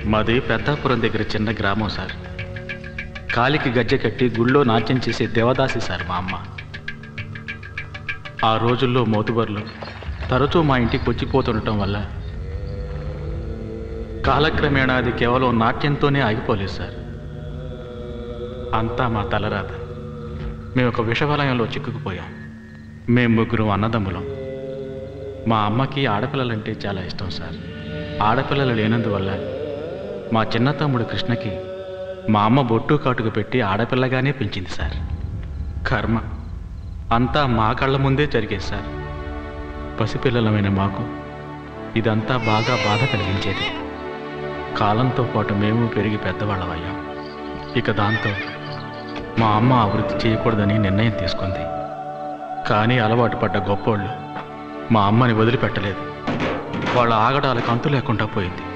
మాది పెద్దాపురం దగ్గర చిన్న గ్రామం సార్ కాలికి గజ్జె కట్టి గుళ్ళో నాట్యం చేసే దేవదాసి సార్ మా అమ్మ ఆ రోజుల్లో మోతుబర్లు తరచూ మా ఇంటికి వచ్చిపోతుండటం వల్ల కాలక్రమేణా అది కేవలం నాట్యంతోనే ఆగిపోలేదు సార్ అంతా మా తలరాత మేము ఒక విషవలయంలో చిక్కుకుపోయాం మేము ముగ్గురు అన్నదమ్ములం మా అమ్మకి ఆడపిల్లలంటే చాలా ఇష్టం సార్ ఆడపిల్లలు లేనందువల్ల మా చిన్న తమ్ముడు కృష్ణకి మా అమ్మ బొట్టు కాటుకు పెట్టి ఆడపిల్లగానే పెంచింది సార్ కర్మ అంతా మా కళ్ళ ముందే జరిగేది సార్ పసిపిల్లలమైన మాకు ఇదంతా బాగా బాధ కలిగించేది కాలంతో పాటు మేము పెరిగి పెద్దవాళ్ళమయ్యాం ఇక దాంతో మా అమ్మ ఆ వృత్తి చేయకూడదని నిర్ణయం తీసుకుంది కానీ అలవాటు పడ్డ గొప్పోళ్ళు మా అమ్మని వదిలిపెట్టలేదు వాళ్ళ ఆగడాలకు అంతు లేకుండా పోయింది